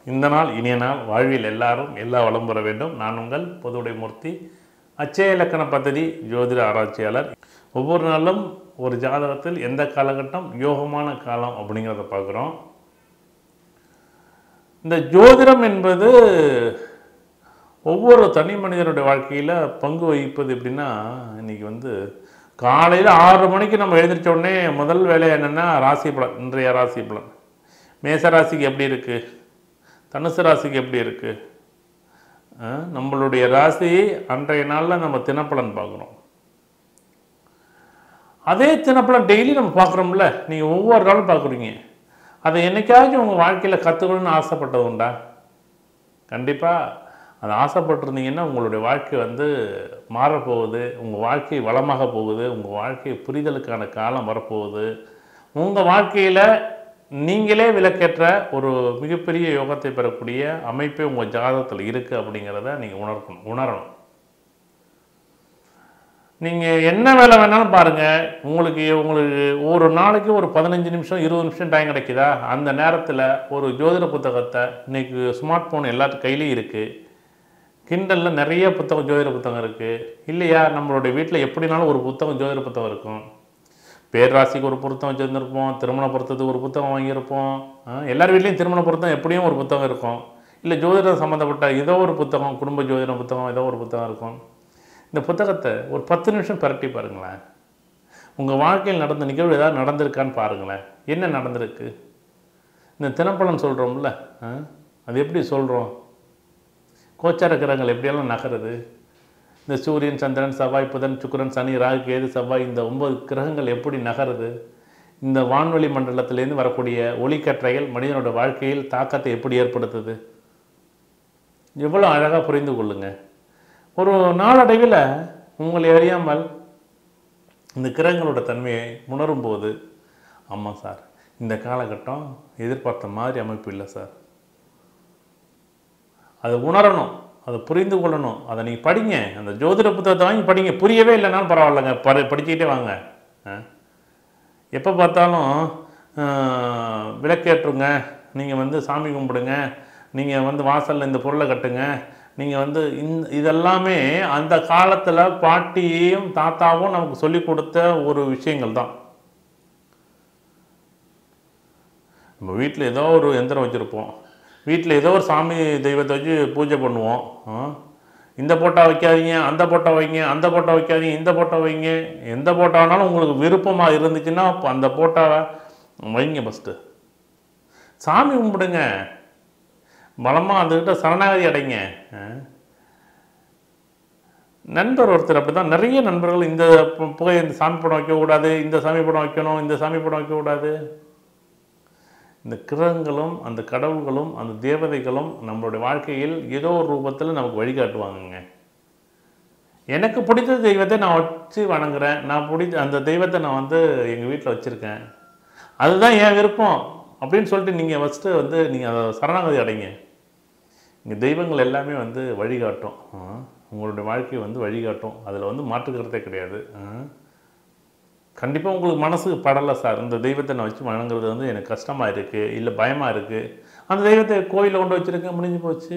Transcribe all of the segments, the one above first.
இந்த நாள் இனிய நாள் வாழ்வில் எல்லாரும் எல்லா வளம் பெற வேண்டும் நான் உங்கள் பொதுவுடை மூர்த்தி அச்சய இலக்கண பദ്ധதி ஜோதிட ஆராய்ச்சியாளர் ஒவ்வொரு நாளும் ஒரு ஜாதகத்தில் எந்த காலகட்டம் யோகமான காலம் அப்படிங்கிறத பார்க்குறோம் இந்த ஜோதிடம் என்பது ஒவ்வொரு தனி மனிதனுடைய வாழ்க்கையில் பங்கு வகிப்பது எப்படின்னா இன்னைக்கு வந்து காலையில் ஆறு மணிக்கு நம்ம எழுந்திரிச்ச உடனே முதல் வேலை என்னென்னா ராசி பலன் இன்றைய ராசி பலன் மேச ராசிக்கு எப்படி இருக்குது தனுசு ராசிக்கு எப்படி இருக்குது நம்மளுடைய ராசி அன்றைய நாளில் நம்ம தினப்பலன் பார்க்குறோம் அதே தினப்பலன் டெய்லி நம்ம பார்க்குறோம்ல நீங்கள் ஒவ்வொரு நாளும் பார்க்குறீங்க அதை என்னைக்காச்சும் உங்கள் வாழ்க்கையில் கற்றுக்கணும்னு ஆசைப்பட்டது உண்டா கண்டிப்பாக அது ஆசைப்பட்டிருந்தீங்கன்னா உங்களுடைய வாழ்க்கை வந்து மாறப்போகுது உங்கள் வாழ்க்கை வளமாக போகுது உங்கள் வாழ்க்கை புரிதலுக்கான காலம் வரப்போகுது உங்கள் வாழ்க்கையில் நீங்களே விலக்கேற்ற ஒரு மிகப்பெரிய யோகத்தை பெறக்கூடிய அமைப்பே உங்கள் ஜாதகத்தில் இருக்குது அப்படிங்கிறத நீங்கள் உணர்க்கணும் உணரணும் நீங்கள் என்ன வேலை வேணாலும் பாருங்கள் உங்களுக்கு உங்களுக்கு ஒரு நாளைக்கு ஒரு பதினஞ்சு நிமிஷம் இருபது நிமிஷம் டைம் கிடைக்குதா அந்த நேரத்தில் ஒரு ஜோதிட புத்தகத்தை இன்னைக்கு ஸ்மார்ட் ஃபோன் எல்லாத்து கையிலையும் இருக்குது கிண்டலில் நிறைய புத்தகம் ஜோதிட புத்தகம் இருக்குது இல்லையா நம்மளுடைய வீட்டில் எப்படினாலும் ஒரு புத்தகம் ஜோதிட புத்தகம் இருக்கும் பேராசிக்கு ஒரு புத்தகம் வச்சுருந்துருப்போம் திருமண பொருத்தத்துக்கு ஒரு புத்தகம் வாங்கியிருப்போம் ஆ, எல்லார் வீட்லேயும் திருமண பொருத்தம் எப்படியும் ஒரு புத்தகம் இருக்கும் இல்லை ஜோதிடம் சம்மந்தப்பட்ட ஏதோ ஒரு புத்தகம் குடும்ப ஜோதிட புத்தகம் ஏதோ ஒரு புத்தகம் இருக்கும் இந்த புத்தகத்தை ஒரு பத்து நிமிஷம் பிரட்டி பாருங்களேன் உங்கள் வாழ்க்கையில் நடந்த நிகழ்வு ஏதாவது நடந்திருக்கான்னு பாருங்களேன் என்ன நடந்திருக்கு இந்த தினப்பலன் சொல்கிறோம்ல ஆ, அது எப்படி சொல்கிறோம் கோச்சார கிரகங்கள் எப்படியெல்லாம் நகருது இந்த சூரியன் சந்திரன் செவ்வாய் புதன் சுக்கிரன் சனி ராகு கேது செவ்வாய் இந்த ஒன்பது கிரகங்கள் எப்படி நகருது இந்த வான்வெளி மண்டலத்திலேருந்து வரக்கூடிய ஒளிக்கற்றைகள் மனிதனோட வாழ்க்கையில் தாக்கத்தை எப்படி ஏற்படுத்துது எவ்வளோ அழகாக புரிந்து கொள்ளுங்க ஒரு நாளடைவில் உங்களை அறியாமல் இந்த கிரகங்களோட தன்மையை உணரும் போது ஆமாம் சார் இந்த காலகட்டம் எதிர்பார்த்த மாதிரி அமைப்பு இல்லை சார் அதை உணரணும் அதை புரிந்து கொள்ளணும் அதை நீங்கள் படிங்க அந்த ஜோதிட புத்தகத்தை வாங்கி படிங்க புரியவே இல்லைனாலும் பரவாயில்லைங்க படி படிச்சுக்கிட்டே வாங்க எப்போ பார்த்தாலும் ஆஹ், விளக்கேற்றுங்க நீங்கள் வந்து சாமி கும்பிடுங்க நீங்கள் வந்து வாசலில் இந்த பொருளை கட்டுங்க நீங்கள் வந்து இந்த இதெல்லாமே அந்த காலத்தில் பாட்டியும் தாத்தாவும் நமக்கு சொல்லிக் கொடுத்த ஒரு விஷயங்கள் தான் நம்ம வீட்டில் ஏதோ ஒரு எந்திரம் வச்சுருப்போம் வீட்டில் ஏதோ ஒரு சாமி தெய்வத்தை வச்சு பூஜை பண்ணுவோம் ஆ? இந்த போட்டா வைக்காதீங்க அந்த போட்டா வைங்க அந்த போட்டா வைக்காதீங்க இந்த போட்டா வைங்க எந்த போட்டானாலும் உங்களுக்கு விருப்பமாக இருந்துச்சுன்னா அப்ப அந்த போட்டாவை வைங்க ஃபஸ்ட்டு சாமி கும்பிடுங்க பலமாக அதுக்கிட்ட சரணாகதி அடைங்க ஆ? நண்பர் ஒருத்தர் அப்படி தான் நிறைய நண்பர்கள் இந்த பு- புகை இந்த சாமி படம் வைக்கக்கூடாது இந்த சாமி படம் வைக்கணும் இந்த சாமி படம் வைக்கக்கூடாது இந்த கிரகங்களும் அந்த கடவுள்களும் அந்த தேவதைகளும் நம்மளுடைய வாழ்க்கையில் ஏதோ ஒரு ரூபத்தில் நமக்கு வழிகாட்டுவாங்கங்க எனக்கு பிடித்த தெய்வத்தை நான் வச்சு வணங்குறேன் நான் பிடிச்ச அந்த தெய்வத்தை நான் வந்து எங்கள் வீட்டில் வச்சுருக்கேன் அதுதான் என் விருப்பம் அப்படின்னு சொல்லிட்டு நீங்கள் ஃபஸ்ட்டு வந்து நீங்கள் அதை சரணாகதி அடைங்க இங்கே தெய்வங்கள் எல்லாமே வந்து வழிகாட்டும் ஆ. உங்களுடைய வாழ்க்கையை வந்து வழிகாட்டும் அதில் வந்து மாற்றுக்கிறதே கிடையாது ஆ. கண்டிப்பாக உங்களுக்கு மனசுக்கு படலை சார் இந்த தெய்வத்தை நான் வச்சு வணங்குறது வந்து எனக்கு கஷ்டமாக இருக்குது இல்லை பயமாக இருக்குது அந்த தெய்வத்தை கோயிலில் கொண்டு வச்சுருக்கேன் முடிஞ்சு போச்சு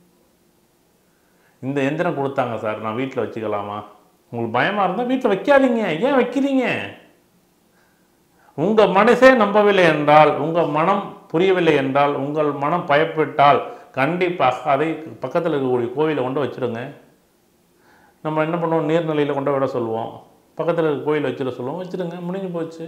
இந்த எந்திரம் கொடுத்தாங்க சார் நான் வீட்டில் வச்சுக்கலாமா உங்களுக்கு பயமாக இருந்தால் வீட்டில் வைக்காதீங்க ஏன் வைக்கிறீங்க உங்கள் மனசே நம்பவில்லை என்றால் உங்கள் மனம் புரியவில்லை என்றால் உங்கள் மனம் பயப்பட்டால் கண்டிப்பாக அதை பக்கத்தில் இருக்கக்கூடிய கோவிலை கொண்டு வச்சுருங்க நம்ம என்ன பண்ணுவோம் நீர்நிலையில் கொண்டு விட சொல்லுவோம் பக்கத்தில் இருக்க கோயில் வச்சிட சொல்லுவோம் வச்சுருங்க முடிஞ்சு போச்சு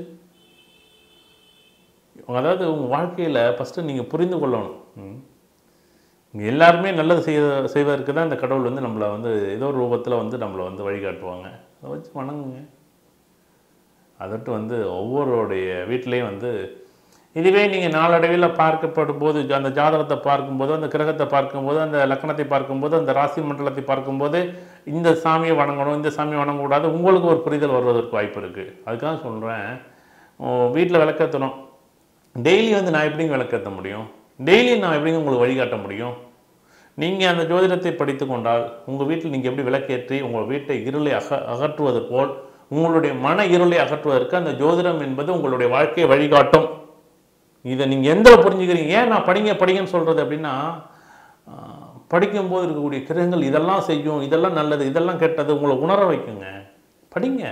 அதாவது உங்கள் வாழ்க்கையில் ஃபஸ்ட்டு நீங்கள் புரிந்து கொள்ளணும் ம். இங்க எல்லாருமே நல்லது செய்ய செய்வதற்கு தான் இந்த கடவுள் வந்து நம்மளை வந்து ஏதோ ஒரு ரூபத்தில் வந்து நம்மளை வந்து வழிகாட்டுவாங்க அதை வச்சு வணங்குங்க அதட்டு வந்து ஒவ்வொருடைய வீட்லேயும் வந்து இதுவே நீங்கள் நாளடைவில் பார்க்கப்படும் போது அந்த ஜாதகத்தை பார்க்கும்போது அந்த கிரகத்தை பார்க்கும்போது அந்த லக்கணத்தை பார்க்கும்போது அந்த ராசி மண்டலத்தை பார்க்கும்போது இந்த சாமியை வணங்கணும் இந்த சாமியை வணங்கக்கூடாது உங்களுக்கு ஒரு புரிதல் வருவதற்கு வாய்ப்பு இருக்குது அதுக்காக சொல்கிறேன் வீட்டில் விளக்கேற்றணும் டெய்லி வந்து நான் எப்படிங்க விளக்கேற்ற முடியும் டெய்லி நான் எப்படிங்க உங்களுக்கு வழிகாட்ட முடியும் நீங்கள் அந்த ஜோதிடத்தை படித்து கொண்டால் உங்கள் வீட்டில் நீங்கள் எப்படி விளக்கேற்றி உங்கள் வீட்டை இருளை அக அகற்றுவது போல் உங்களுடைய மன இருளை அகற்றுவதற்கு அந்த ஜோதிடம் என்பது உங்களுடைய வாழ்க்கையை வழிகாட்டும் இதை நீங்கள் எந்த புரிஞ்சுக்கிறீங்க ஏன் நான் படிங்க படிங்கன்னு சொல்கிறது அப்படின்னா ஆஹ், படிக்கும்போது இருக்கக்கூடிய கிரகங்கள் இதெல்லாம் செய்யும் இதெல்லாம் நல்லது இதெல்லாம் கெட்டது உங்களை உணர வைக்குங்க படிங்க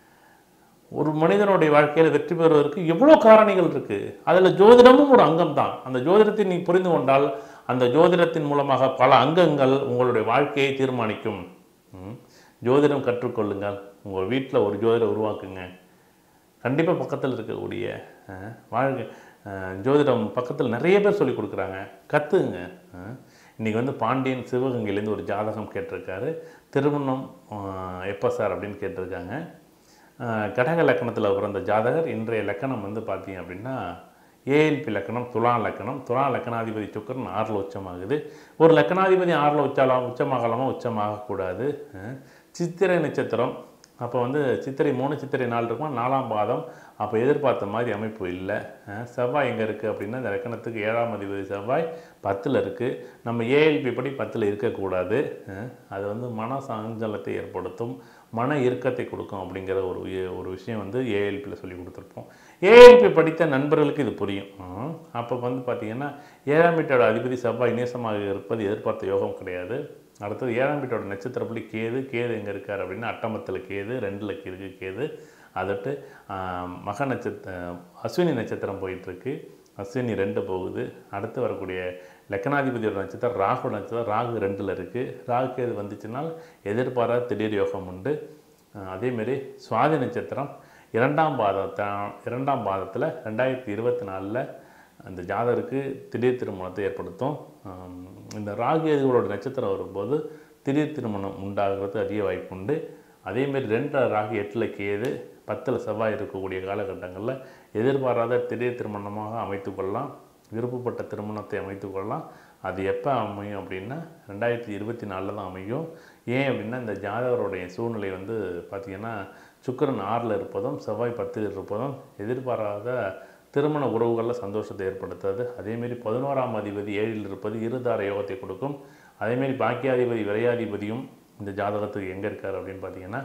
ஒரு மனிதனுடைய வாழ்க்கையில் வெற்றி பெறுவதற்கு எவ்வளோ காரணிகள் இருக்குது அதில் ஜோதிடமும் ஒரு அங்கம் தான் அந்த ஜோதிடத்தை நீ புரிந்து கொண்டால் அந்த ஜோதிடத்தின் மூலமாக பல அங்கங்கள் உங்களுடைய வாழ்க்கையை தீர்மானிக்கும் ம். ஜோதிடம் கற்றுக்கொள்ளுங்கள் உங்கள் வீட்டில் ஒரு ஜோதிடம் உருவாக்குங்க கண்டிப்பாக பக்கத்தில் இருக்கக்கூடிய அஹ், வாழ்க்கை அஹ், ஜோதிடம் பக்கத்தில் நிறைய பேர் சொல்லி கொடுக்குறாங்க கற்றுங்க இன்றைக்கி வந்து பாண்டியன் சிவகங்கையிலேருந்து ஒரு ஜாதகம் கேட்டிருக்காரு திருமணம் அஹ், எப்போ சார் அப்படின்னு கேட்டிருக்காங்க அஹ், கடக லக்கணத்தில் பிறந்த ஜாதகர் இன்றைய லக்கணம் வந்து பார்த்தீங்க அப்படின்னா ஏஎல்பி லக்கணம் துலா லக்கணம் துலா லக்கணாதிபதி சுக்கரன் ஆறில் உச்சமாகுது ஒரு லக்கணாதிபதி ஆறில் உச்சாலாம் உச்சமாகலாமா உச்சமாகக்கூடாது அஹ், சித்திரை நட்சத்திரம் அப்போ வந்து சித்திரை மூணு சித்திரை நாள் இருக்கும் நாலாம் பாதம் அப்போ எதிர்பார்த்த மாதிரி அமைப்பு இல்லை அஹ், செவ்வாய் எங்கே இருக்குது அப்படின்னா இந்த லக்கணத்துக்கு ஏழாம் அதிபதி செவ்வாய் பத்தில் இருக்குது நம்ம ஏஎல்பி படி பத்தில் இருக்கக்கூடாது அஹ், அது வந்து மன சஞ்சலத்தை ஏற்படுத்தும் மன இறுக்கத்தை கொடுக்கும் அப்படிங்கிற ஒரு வி- ஒரு விஷயம் வந்து ஏஎல்பியில் சொல்லி கொடுத்துருப்போம் ஏஎல்பி படித்த நண்பர்களுக்கு இது புரியும் அஹ், அப்போ வந்து பார்த்திங்கன்னா ஏழாம் வீட்டோட அதிபதி செவ்வாய் நேசமாக இருப்பது எதிர்பார்த்த யோகம் கிடையாது அடுத்தது ஏழாம் வீட்டோட நட்சத்திரப்படி கேது கேது எங்கே இருக்கார் அப்படின்னா அட்டமத்தில் கேது ரெண்டில் இருக்கு கேது அதட்டு ஆஹ், மக நட்சத்திர அஸ்வினி நட்சத்திரம் போயிட்டுருக்கு அஸ்வினி ரெண்டு போகுது அடுத்து வரக்கூடிய லக்கணாதிபதியோட நட்சத்திரம் ராகு நட்சத்திரம் ராகு ரெண்டில் இருக்குது ராகு கேது வந்துச்சுனால் எதிர்பாராத திடீர் யோகம் உண்டு ஆஹ், அதேமாரி சுவாதி நட்சத்திரம் இரண்டாம் பாதத்தை இரண்டாம் பாதத்தில் ரெண்டாயிரத்தி இருபத்தி நாலில் அந்த ஜாதகருக்கு திடீர் திருமணத்தை ஏற்படுத்தும் ஆம், இந்த ராகு கேதுகளோட நட்சத்திரம் வரும்போது திடீர் திருமணம் உண்டாகிறது அதிக வாய்ப்பு உண்டு அதேமாரி ரெண்டு ராகு எட்டில் கேது பத்தில் செவ்வாய் இருக்கக்கூடிய காலகட்டங்களில் எதிர்பாராத திடீர் திருமணமாக அமைத்து கொள்ளலாம் விருப்பப்பட்ட திருமணத்தை அமைத்து கொள்ளலாம் அது எப்போ அமையும் அப்படின்னா ரெண்டாயிரத்தி இருபத்தி நாலில் தான் அமையும் ஏன் அப்படின்னா இந்த ஜாதகருடைய சூழ்நிலை வந்து பார்த்திங்கன்னா சுக்கிரன் ஆறில் இருப்பதும் செவ்வாய் பத்தில் இருப்பதும் எதிர்பாராத திருமண உறவுகளில் சந்தோஷத்தை ஏற்படுத்தாது அதேமாரி பதினோராம் அதிபதி ஏழில் இருப்பது இருதார யோகத்தை கொடுக்கும் அதேமாரி பாக்கியாதிபதி விரையாதிபதியும் இந்த ஜாதகத்துக்கு எங்கே இருக்கார் அப்படின்னு பார்த்தீங்கன்னா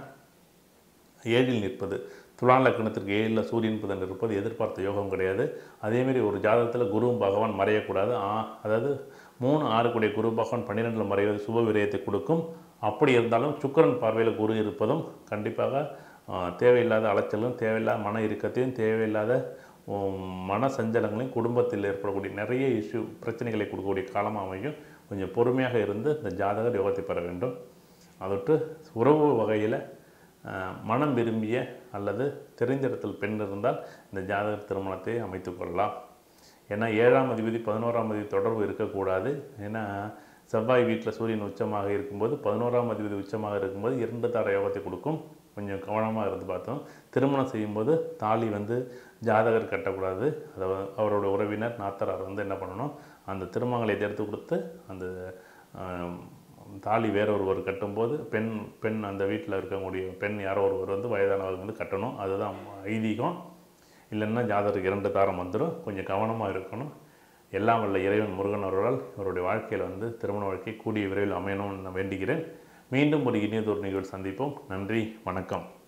ஏழில் நிற்பது துலா லக்னத்திற்கு ஏழில் சூரியன் புதன் இருப்பது எதிர்பார்த்த யோகம் கிடையாது அதேமாரி ஒரு ஜாதகத்தில் குரு பகவான் மறையக்கூடாது ஆ அதாவது மூணு ஆறு கூடிய குரு பகவான் பன்னிரெண்டில் மறைவது சுப விரயத்தை கொடுக்கும் அப்படி இருந்தாலும் சுக்கிரன் பார்வையில் குரு இருப்பதும் கண்டிப்பாக ஆ, தேவையில்லாத அலைச்சலும் தேவையில்லாத மன இறுக்கத்தையும் தேவையில்லாத உம், மன சஞ்சலங்களையும் குடும்பத்தில் ஏற்படக்கூடிய நிறைய இஷ்யூ பிரச்சனைகளை கொடுக்கக்கூடிய காலமாக அமையும் கொஞ்சம் பொறுமையாக இருந்து இந்த ஜாதகர் யோகத்தை பெற வேண்டும் அதொட்டு உறவு வகையில் அஹ், மனம் விரும்பிய அல்லது தெரிந்த இடத்தில் பெண் இருந்தால் இந்த ஜாதகர் திருமணத்தை அமைத்துக் கொள்ளலாம் ஏன்னா ஏழாம் அதிபதி பதினோராம் அதிபதி தொடர்பு இருக்கக்கூடாது ஏன்னா செவ்வாய் வீட்டில் சூரியன் உச்சமாக இருக்கும்போது பதினோராம் அதிபதி உச்சமாக இருக்கும்போது இரண்டு தார யோகத்தை கொடுக்கும் கொஞ்சம் கவனமாக இருந்து பார்த்தோம் திருமணம் செய்யும்போது தாலி வந்து ஜாதகர் கட்டக்கூடாது அதாவது அவரோட உறவினர் நாத்தனார் வந்து என்ன பண்ணணும் அந்த திருமணங்களை எடுத்து கொடுத்து அந்த ஆம், தாலி வேற ஒருவர் கட்டும்போது பெண் பெண் அந்த வீட்டில் இருக்கக்கூடிய பெண் யாரோ ஒருவர் வந்து வயதானவர் வந்து கட்டணும் அதுதான் ஐதீகம் இல்லைன்னா ஜாதகருக்கு இரண்டு தாரம் வந்துடும் கொஞ்சம் கவனமாக இருக்கணும் எல்லாம் வல்ல இறைவன் முருகன் அவர்களால் இவருடைய வாழ்க்கையில் வந்து திருமண வாழ்க்கை கூடிய விரைவில் அமையணும்னு நான் வேண்டுகிறேன் மீண்டும் ஒரு இனியதொரு நிகழ்வு சந்திப்போம் நன்றி வணக்கம்